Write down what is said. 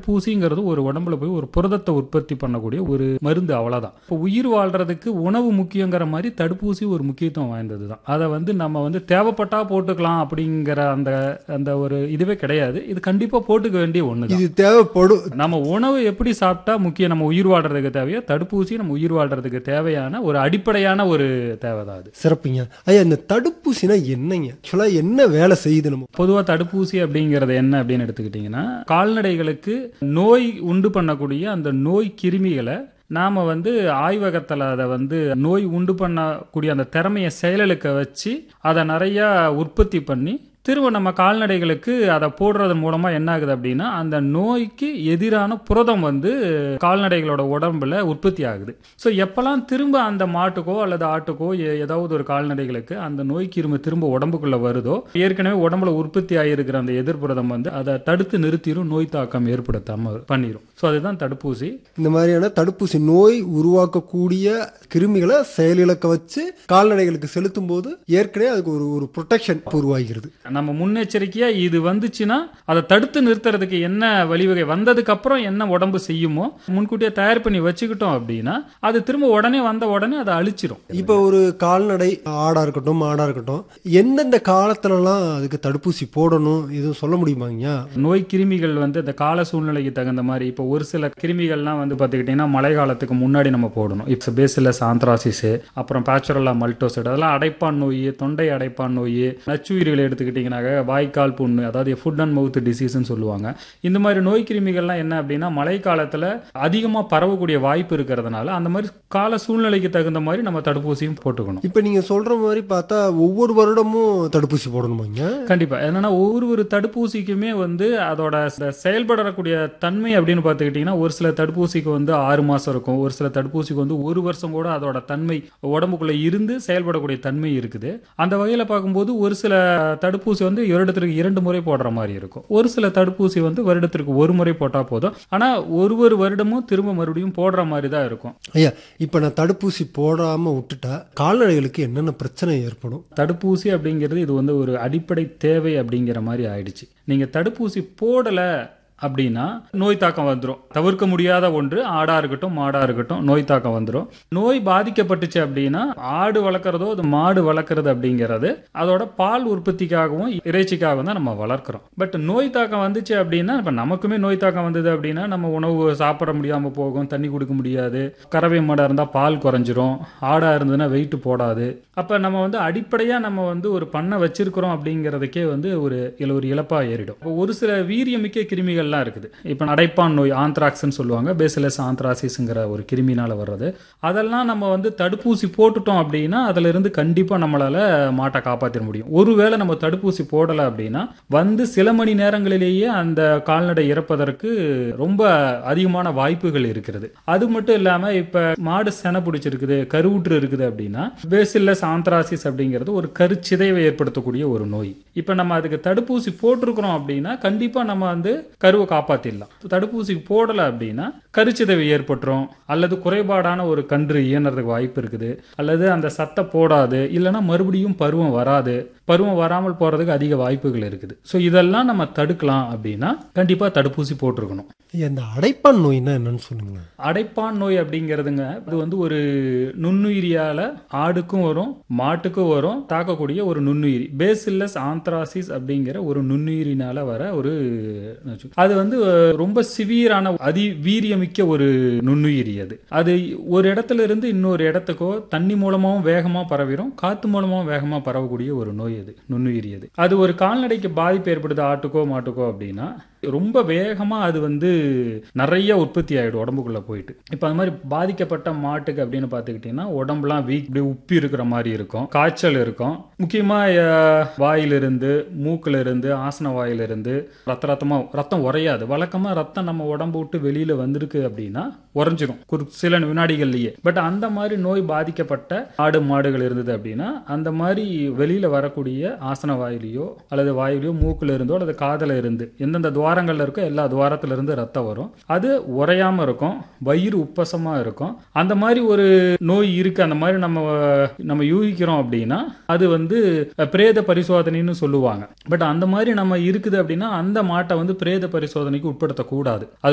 தடுப்பூசிங்கிறது ஒரு உடம்புல போய் ஒரு புரதத்தை உற்பத்தி பண்ணக்கூடிய ஒரு மருந்து அவ்வளவுதான் இப்போ உயிர் வாழ்றதுக்கு உணவு முக்கியங்கிற மாதிரி தடுப்பூசி ஒரு முக்கியத்துவம் வாய்ந்தது தான் அதை வந்து நம்ம வந்து தேவைப்பட்டா போட்டுக்கலாம் அப்படிங்கிற அந்த அந்த ஒரு இதுவே கிடையாது இது கண்டிப்பா போட்டுக்க வேண்டிய ஒண்ணு இது தேவைப்படும் நம்ம உணவு எப்படி சாப்பிட்டா முக்கியம் நம்ம உயிர் வாழ்றதுக்கு தேவையோ தடுப்பூசி நம்ம உயிர் வாழ்றதுக்கு தேவையான ஒரு அடிப்படையான ஒரு தேவைதான் அது சிறப்புங்க ஐயா இந்த தடுப்பூசினா என்னங்க ஆக்சுவலா என்ன வேலை செய்யுது நம்ம பொதுவா தடுப்பூசி அப்படிங்கிறது என்ன அப்படின்னு எடுத்துக்கிட்டிங்கன்னா கால்நடைகளுக்கு நோய் உண்டு பண்ணக்கூடிய அந்த நோய் கிருமிகளை நாம வந்து ஆய்வகத்தில் அதை வந்து நோய் உண்டு பண்ணக்கூடிய அந்த திறமையை செயலுக்க வச்சு அதை நிறைய உற்பத்தி பண்ணி திரும்ப நம்ம கால்நடைகளுக்கு அதை போடுறது மூலமா என்ன ஆகுது அப்படின்னா அந்த நோய்க்கு எதிரான புரதம் வந்து கால்நடைகளோட உடம்புல உற்பத்தி ஆகுது ஸோ எப்பெல்லாம் திரும்ப அந்த மாட்டுக்கோ அல்லது ஆட்டுக்கோ எ- ஏதாவது ஒரு கால்நடைகளுக்கு அந்த நோய் கிருமி திரும்ப உடம்புக்குள்ள வருதோ ஏற்கனவே உடம்புல உற்பத்தி ஆகியிருக்கிற அந்த எதிர்ப்புரதம் வந்து அதை தடுத்து நிறுத்திடும் நோய் தாக்கம் ஏற்படுத்தாம பண்ணிடும் ஸோ அதுதான் தடுப்பூசி இந்த மாதிரியான தடுப்பூசி நோய் உருவாக்கக்கூடிய கிருமிகளை செயலிழக்க வச்சு கால்நடைகளுக்கு செலுத்தும் போது ஏற்கனவே அதுக்கு ஒரு ஒரு ப்ரொடெக்ஷன் உருவாகிறது நம்ம முன்னெச்சரிக்கையா இது வந்துச்சுன்னா அதை தடுத்து நிறுத்துறதுக்கு என்ன வழிவகை வந்ததுக்கு அப்புறம் என்ன உடம்பு செய்யுமோ முன்கூட்டியே தயார் பண்ணி வச்சுக்கிட்டோம் அப்படின்னா அது திரும்ப உடனே வந்த உடனே அதை அழிச்சிரும் இப்போ ஒரு கால்நடை ஆடா இருக்கட்டும் மாடா இருக்கட்டும் எந்தெந்த காலத்துலலாம் அதுக்கு தடுப்பூசி போடணும் எதுவும் சொல்ல முடியுமாங்க நோய் கிருமிகள் வந்து இந்த கால சூழ்நிலைக்கு தகுந்த மாதிரி இப்போ ஒரு சில கிருமிகள்லாம் வந்து பார்த்துக்கிட்டிங்கன்னா மழை காலத்துக்கு முன்னாடி நம்ம போடணும் இப்போ பேசிலஸ் ஆந்த்ராசிஸ் அப்புறம் பேச்சுரலா மல்டோசைட் அதெல்லாம் அடைப்பான் நோய் தொண்டை அடைப்பான் நோய் நச்சுயிரிகளை எடுத்துக்கிட்டிங்கனாக்க வாய்க்கால் புண்ணு அதாவது ஃபுட் அண்ட் மவுத் டிசீஸ்னு சொல்லுவாங்க இந்த மாதிரி நோய் கிருமிகள்லாம் என்ன அப்படின்னா மழை காலத்தில் அதிகமாக பரவக்கூடிய வாய்ப்பு இருக்கிறதுனால அந்த மாதிரி கால சூழ்நிலைக்கு தகுந்த மாதிரி நம்ம தடுப்பூசியும் போட்டுக்கணும் இப்போ நீங்க சொல்ற மாதிரி பார்த்தா ஒவ்வொரு வருடமும் தடுப்பூசி போடணுமாங்க கண்டிப்பா என்னன்னா ஒவ்வொரு ஒரு தடுப்பூசிக்குமே வந்து அதோட ச- செயல்படக்கூடிய தன்மை அப்படின்னு பார்த்துக்கிட்டிங்கன்னா ஒரு சில தடுப்பூசிக்கு வந்து ஆறு மாசம் இருக்கும் ஒரு சில தடுப்பூசிக்கு வந்து ஒரு வருஷம் கூட அதோட தன்மை உடம்புக்குள்ள இருந்து செயல்படக்கூடிய தன்மை இருக்குது அந்த வகையில பார்க்கும்போது ஒரு சில தடுப்பூசி வந்து வருடத்திற்கு இரண்டு முறை போடுற மாதிரி இருக்கும் ஒரு சில தடுப்பூசி வந்து வருடத்திற்கு ஒரு முறை போட்டா போதும் ஆனா ஒரு ஒரு வருடமும் திரும்ப மறுபடியும் போடுற மாதிரி தான் இருக்கும் ஐயா இப்போ நான் தடுப்பூசி போடாம விட்டுட்டா கால்நடைகளுக்கு என்னென்ன பிரச்சனை ஏற்படும் தடுப்பூசி அப்படிங்கிறது இது வந்து ஒரு அடிப்படை தேவை அப்படிங்கிற மாதிரி ஆயிடுச்சு நீங்க தடுப்பூசி போடல அப்படின்னா நோய் தாக்கம் வந்துடும் தவிர்க்க முடியாத ஒன்று ஆடா இருக்கட்டும் மாடா இருக்கட்டும் நோய் தாக்கம் வந்துடும் நோய் பாதிக்கப்பட்டுச்சு அப்படின்னா ஆடு வளர்க்குறதோ அது மாடு வளர்க்குறது அப்படிங்கிறது அதோட பால் உற்பத்திக்காகவும் இறைச்சிக்காகவும் தான் நம்ம வளர்க்குறோம் பட் நோய் தாக்கம் வந்துச்சு அப்படின்னா இப்போ நமக்குமே நோய் தாக்கம் வந்தது அப்படின்னா நம்ம உணவு சாப்பிட முடியாமல் போகும் தண்ணி கொடுக்க முடியாது கறவை மாடாக இருந்தால் பால் குறைஞ்சிரும் ஆடாக இருந்ததுன்னா வெயிட் போடாது அப்போ நம்ம வந்து அடிப்படையாக நம்ம வந்து ஒரு பண்ணை வச்சிருக்கிறோம் அப்படிங்கிறதுக்கே வந்து ஒரு இல- ஒரு இழப்பாக ஏறிடும் இப்போ ஒரு சில வீரியமிக்க கிருமிகள்லாம் இருக்குது இப்போ அடைப்பான் நோய் ஆந்த்ராக்ஸ்ன்னு சொல்லுவாங்க பேசிலஸ் ஆந்த்ராசிஸ்ங்கிற ஒரு கிருமினால வர்றது அதெல்லாம் நம்ம வந்து தடுப்பூசி போட்டுட்டோம் அப்படின்னா அதுல இருந்து கண்டிப்பாக நம்மளால மாட்டை காப்பாற்ற முடியும் ஒருவேளை நம்ம தடுப்பூசி போடலை அப்படின்னா வந்து சில மணி நேரங்களிலேயே அந்த கால்நடை இறப்பதற்கு ரொம்ப அதிகமான வாய்ப்புகள் இருக்கிறது அது மட்டும் இல்லாம இப்ப மாடு செனை பிடிச்சிருக்குது கருவுற்று இருக்குது அப்படின்னா பேசில்லஸ் ஆந்த்ராசிஸ் அப்படிங்கிறது ஒரு கருச்சிதைவை ஏற்படுத்தக்கூடிய ஒரு நோய் இப்ப நம்ம அதுக்கு தடுப்பூசி போட்டிருக்கிறோம் அப்படின்னா கண்டிப்பா நம்ம வந்து கருவை காப்பாத்திடலாம் தடுப்பூசி போடல அப்படின்னா கருச்சிதைவு ஏற்பட்டுரும் அல்லது குறைபாடான ஒரு கன்று இயன்றதுக்கு வாய்ப்பு இருக்குது அல்லது அந்த சத்தை போடாது இல்லைன்னா மறுபடியும் பருவம் வராது பருவம் வராமல் போறதுக்கு அதிக வாய்ப்புகள் இருக்குது ஸோ இதெல்லாம் நம்ம தடுக்கலாம் அப்படின்னா கண்டிப்பா தடுப்பூசி போட்டிருக்கணும் ஐயா இந்த அடைப்பான் நோய்னா என்னன்னு சொல்லுங்களேன் அடைப்பான் நோய் அப்படிங்கிறதுங்க அது வந்து ஒரு நுண்ணுயிரியால ஆடுக்கும் வரும் மாட்டுக்கும் வரும் தாக்கக்கூடிய ஒரு நுண்ணுயிரி பேசில்லஸ் ஆந்த்ராசிஸ் அப்படிங்கிற ஒரு நுண்ணுயிரினால வர ஒரு நச்சு. அது வந்து அஹ், ரொம்ப சிவியரான அதி வீரியமிக்க ஒரு நுண்ணுயிரி அது அது ஒரு இடத்துல இருந்து இன்னொரு இடத்துக்கோ தண்ணி மூலமாவும் வேகமா பரவிடும் காத்து மூலமாவும் வேகமா பரவக்கூடிய ஒரு நோய் அது நுண்ணுயிரி அது அது ஒரு கால்நடைக்கு பாதிப்பு ஏற்படுது ஆட்டுக்கோ மாட்டுக்கோ அப்படின்னா ரொம்ப வேகமா அது வந்து நிறைய உற்பத்தி ஆயிடும் உடம்புக்குள்ள போயிட்டு இப்போ அந்த மாதிரி பாதிக்கப்பட்ட மாட்டுக்கு அப்படின்னு பார்த்துக்கிட்டிங்கன்னா உடம்புலாம் வீக் இப்படி உப்பி இருக்கிற மாதிரி இருக்கும் காய்ச்சல் இருக்கும் முக்கியமா அஹ், வாயிலிருந்து மூக்குல இருந்து ஆசன வாயிலிருந்து ரத்த ரத்தமா ரத்தம் உறையாது வழக்கமா ரத்தம் நம்ம உடம்பு விட்டு வெளியில வந்திருக்கு அப்படின்னா உறைஞ்சிரும் ஒரு சில வினாடிகள்லயே பட் அந்த மாதிரி நோய் பாதிக்கப்பட்ட ஆடு மாடுகள் இருந்தது அப்படின்னா அந்த மாதிரி வெளியில வரக்கூடிய ஆசன வாயிலையோ அல்லது வாயிலையோ மூக்குல இருந்தோ அல்லது காதுல இருந்து எந்தெந்த துவாரங்கள்ல இருக்கோ எல்லா துவாரத்துல இருந்து ரத்தம் வரும் அது உறையாம இருக்கும் வயிறு உப்பசமா இருக்கும் அந்த மாதிரி ஒரு நோய் இருக்கு அந்த மாதிரி நம்ம நம்ம யூகிக்கிறோம் அப்படின்னா அது வந்து அஹ், பிரேத பரிசோதனைன்னு சொல்லுவாங்க பட் அந்த மாதிரி நம்ம இருக்குது அப்படின்னா அந்த மாட்டை வந்து பிரேத பரிசோதனைக்கு உட்படுத்தக்கூடாது அது